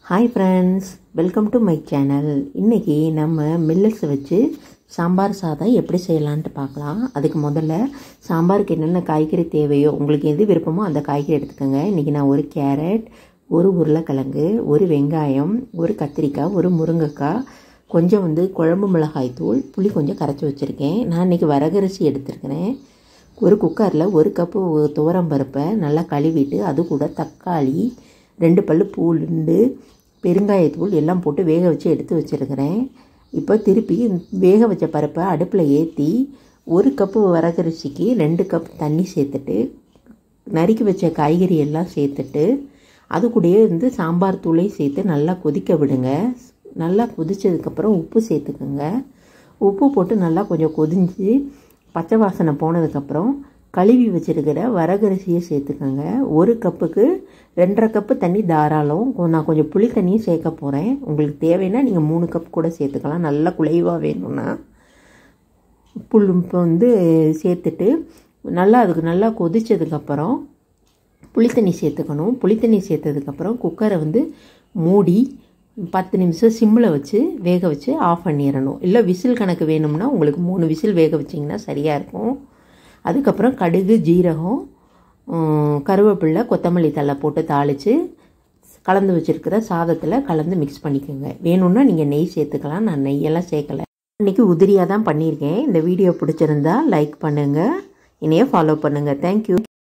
hi friends welcome to my channel இன்றைக்கி நம்ம millets வச்சு சாம்பார் சாதம் எப்படி செய்யலான்ட்டு பார்க்கலாம் அதுக்கு முதல்ல சாம்பாருக்கு என்னென்ன காய்கறி தேவையோ உங்களுக்கு எது விருப்பமோ அந்த காய்கறி எடுத்துக்கோங்க இன்றைக்கி நான் ஒரு கேரட் ஒரு உருளைக்கிழங்கு ஒரு வெங்காயம் ஒரு கத்திரிக்காய் ஒரு முருங்கைக்காய் கொஞ்சம் வந்து குழம்பு மிளகாய் தூள் புளி கொஞ்சம் கரைச்சி வச்சுருக்கேன் நான் இன்றைக்கி வரகரிசி எடுத்துருக்கிறேன் ஒரு குக்கரில் ஒரு கப்பு துவரம் பருப்பை நல்லா கழுவிட்டு அது கூட தக்காளி ரெண்டு பல் பூண்டு பெருங்காயத்தூள் எல்லாம் போட்டு வேக வச்சு எடுத்து வச்சுருக்கிறேன் இப்போ திருப்பி வேக வச்ச பருப்பை அடுப்பில் ஏற்றி ஒரு கப்பு வரகரிசிக்கு ரெண்டு கப் தண்ணி சேர்த்துட்டு நறுக்கி வச்ச காய்கறி எல்லாம் சேர்த்துட்டு அது கூடயே வந்து சாம்பார் தூளை சேர்த்து நல்லா கொதிக்க விடுங்க நல்லா கொதித்ததுக்கப்புறம் உப்பு சேர்த்துக்கோங்க உப்பு போட்டு நல்லா கொஞ்சம் கொதிஞ்சு பச்சை வாசனை போனதுக்கப்புறம் கழுவி வச்சுருக்கிற வரகரிசியை சேர்த்துக்கோங்க ஒரு கப்புக்கு ரெண்டரை கப்பு தண்ணி தாராளம் நான் கொஞ்சம் புளி தண்ணியும் சேர்க்க போகிறேன் உங்களுக்கு தேவைன்னா நீங்கள் மூணு கப் கூட சேர்த்துக்கலாம் நல்லா குலைவாக வேணும்னா புல் இப்போ வந்து சேர்த்துட்டு நல்லா அதுக்கு நல்லா கொதித்ததுக்கப்புறம் புளித்தண்ணி சேர்த்துக்கணும் புளித்தண்ணி சேர்த்ததுக்கப்புறம் குக்கரை வந்து மூடி பத்து நிமிஷம் சிம்மில் வச்சு வேக வச்சு ஆஃப் பண்ணிடணும் இல்லை விசில் கணக்கு வேணும்னா உங்களுக்கு மூணு விசில் வேக வச்சிங்கன்னா சரியாக இருக்கும் அதுக்கப்புறம் கடுகு ஜீரகம் கருவேப்பில்லை கொத்தமல்லி தழை போட்டு தாளித்து கலந்து வச்சுருக்கிற சாதத்தில் கலந்து மிக்ஸ் பண்ணிக்கோங்க வேணும்னா நீங்கள் நெய் சேர்த்துக்கலாம் நான் நெய்யெல்லாம் சேர்க்கலை இன்றைக்கி உதிரியாக தான் பண்ணியிருக்கேன் இந்த வீடியோ பிடிச்சிருந்தா லைக் பண்ணுங்கள் இனியே ஃபாலோ பண்ணுங்கள் தேங்க்யூ